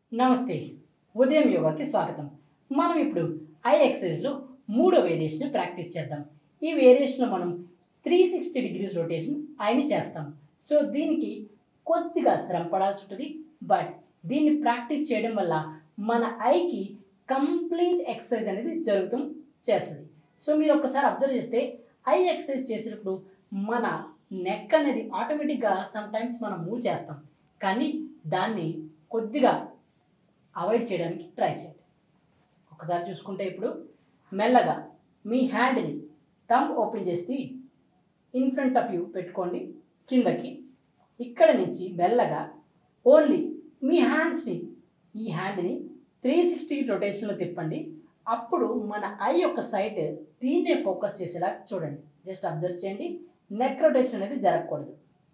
నమస్తే ఉదయం యోగాకి స్వాగతం మనం ఇప్పుడు ఐ ఎక్సర్సైజ్లో మూడో వేరియేషన్ ప్రాక్టీస్ చేద్దాం ఈ వేరియేషన్లో మనం త్రీ సిక్స్టీ డిగ్రీస్ రొటేషన్ ఐని చేస్తాం సో దీనికి కొద్దిగా శ్రమ పడాల్సి ఉంటుంది బట్ దీన్ని ప్రాక్టీస్ చేయడం వల్ల మన ఐకి కంప్లీట్ ఎక్సర్సైజ్ అనేది జరుగుతూ చేస్తుంది సో మీరు ఒక్కసారి అబ్జర్వ్ చేస్తే ఐ ఎక్సర్సైజ్ చేసినప్పుడు మన నెక్ అనేది ఆటోమేటిక్గా సమ్ టైమ్స్ మనం మూవ్ చేస్తాం కానీ దాన్ని కొద్దిగా అవాయిడ్ చేయడానికి ట్రై చేయండి ఒకసారి చూసుకుంటే ఇప్పుడు మెల్లగా మీ హ్యాండ్ని థమ్ ఓపెన్ చేసి ఇన్ ఫ్రంట్ ఆఫ్ యూ పెట్టుకోండి కిందకి ఇక్కడ నుంచి మెల్లగా ఓన్లీ మీ హ్యాండ్స్ని ఈ హ్యాండ్ని త్రీ సిక్స్టీ రొటేషన్లో తిప్పండి అప్పుడు మన ఐ యొక్క సైట్ దీన్నే ఫోకస్ చేసేలా చూడండి జస్ట్ అబ్జర్వ్ చేయండి నెక్ రొటేషన్ అనేది జరగకూడదు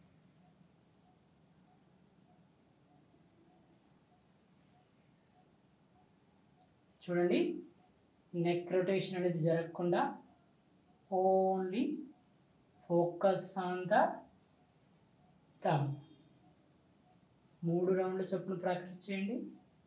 చూడండి నెక్ రొటేషన్ అనేది జరగకుండా only focus on the thumb మూడు రౌండ్ల చొప్పున ప్రాక్టీస్ చేయండి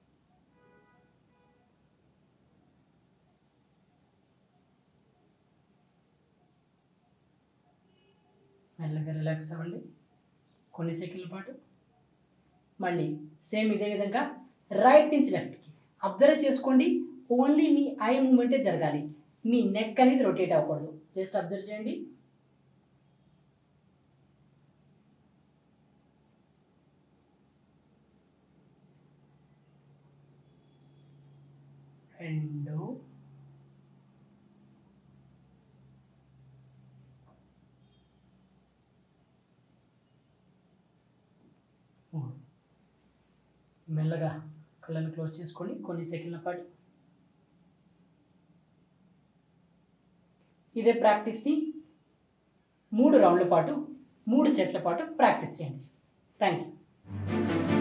మెల్లగా రిలాక్స్ అవ్వండి కొన్ని సెకండ్ల పాటు మళ్ళీ సేమ్ ఇదే విధంగా రైట్ నుంచి లెఫ్ట్కి అబ్జర్వ్ చేసుకోండి ఓన్లీ మీ ఐ మూమెంటే జరగాలి మీ నెక్ అనేది రొటేట్ అవ్వకూడదు జస్ట్ అబ్జర్వ్ చేయండి రెండు మూడు మెల్లగా కళ్ళను క్లోజ్ చేసుకోండి కొన్ని సెకండ్ల పాటు ఇదే ప్రాక్టీస్ని మూడు రౌండ్ల పాటు మూడు సెట్ల పాటు ప్రాక్టీస్ చేయండి థ్యాంక్ యూ